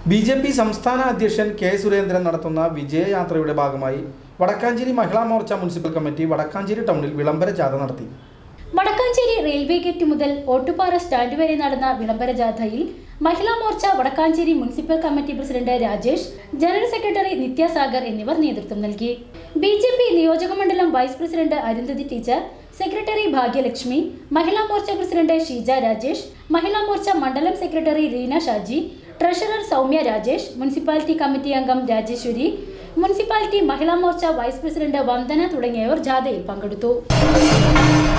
B J P സംസ്ഥാന അധ്യക്ഷൻ K Surendran നടത്തുന്ന വിജയയാത്രയുടെ ഭാഗമായി വടക്കാഞ്ചേരി മഹിളാ മോർച്ച മുനിസിപ്പൽ കമ്മിറ്റി വടക്കാഞ്ചേരി ടൗണിൽ വിളംബര ജാഥ നടത്തി വടക്കാഞ്ചേരി റെയിൽവേ ഗേറ്റ് മുതൽ ഓട്ടുപാറ സ്റ്റാൻഡ് വരെ നടന്ന വിളംബര ജാഥയിൽ Mahila Morcha Vadakkanchery municipal committee president Rajesh general secretary Nithyasagar എന്നിവർ നേതൃത്വം നൽകി ബി ജെ പി നിയോജകമണ്ഡലം vice president Arundhati teacher secretary Bhagyalakshmi Mahila Morcha president Sheeja Rajesh Mahila Morcha മണ്ഡലം secretary Reena Shaji treasurer Soumya Rajesh municipality committee അംഗം Rajeshwari municipality Mahila Morcha vice president Vandana തുടങ്ങിയവർ ജാഥയിൽ പങ്കെടുത്തു